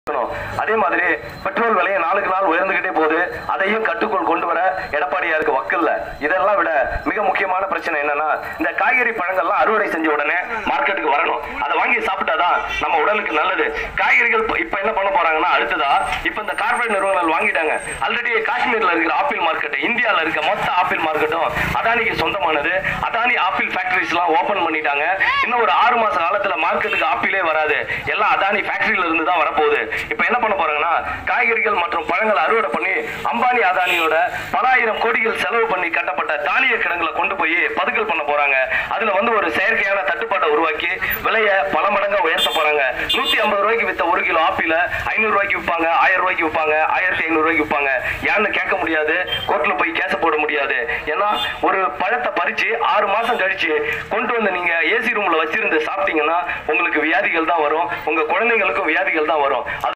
இருக்கணும். அதே மாதிரி பெட்ரோல் விலையை நாளுக்கு நாள் உயர்ந்துகிட்டே போகுது அதையும் கட்டுக்குள் கொண்டு வர எடப்பாடியாருக்கு வக்கில்ல இதெல்லாம் விட மிக முக்கியமான பிரச்சனை என்னன்னா இந்த காய்கறி பழங்கள்லாம் அறுவடை செஞ்ச உடனே மார்க்கெட்டுக்கு வரணும் அதை வாங்கி சாப்பிட்டாதான் நம்ம உடலுக்கு நல்லது காய்கறிகள் இப்ப- இப்ப என்ன பண்ண போறாங்கன்னா அடுத்ததா இப்ப இந்த கார்பரேட் நிறுவனங்கள் வாங்கிட்டாங்க ஆல்ரெடி காஷ்மீர்ல இருக்கிற ஆப்பிள் மார்க்கெட் இந்தியால இருக்க மொத்த ஆப்பிள் மார்க்கெட்டும் அதானிக்கு சொந்தமானது அதானி ஆப்பிள் ஃபேக்டரிஸ் எல்லாம் ஓபன் பண்ணிட்டாங்க இன்னும் ஒரு ஆறு மாச காலத்துல மார்க்கெட்டுக்கு ஆப்பிளே வராது எல்லாம் அதானி ஃபேக்டரியில இருந்து தான் வரப்போகுது இப்ப என்ன பண்ண போறாங்கன்னா காய்கறிகள் மற்றும் பழங்களை அறுவடை பண்ணி அம்பானி அதானியோட பல ஆயிரம் கோடிகள் செலவு பண்ணி கட்டப்பட்ட தானிய கிடங்குல கொண்டு போய் பதுக்கல் பண்ண போறாங்க அதுல வந்து ஒரு செயற்கையான தட்டுப்பாட்டை உருவாக்கி விலையை பல மடங்கா உயர்த்த போறாங்க நூத்தி ஐம்பது ரூபாய்க்கு வித்த ஒரு கிலோ ஆப்பிள ஐநூறு ரூபாய்க்கு விற்பாங்க ஆயிரம் ரூபாய்க்கு விற்பாங்க ஆயிரத்தி ஐநூறு ரூபாய்க்கு விற்பாங்க யாருன்னு கேட்க முடியாது கோர்ட்ல போய் கேஸ் போட முடியாது ஏன்னா ஒரு பழத்தை பறிச்சு ஆறு மாசம் கழிச்சு கொண்டு வந்து நீங்க ஏசி ரூம்ல வச்சிருந்து சாப்பிட்டீங்கன்னா உங்களுக்கு வியாதிகள் தான் வரும் உங்க குழந்தைங்களுக்கும் வியாதிகள் தான் வரும் அது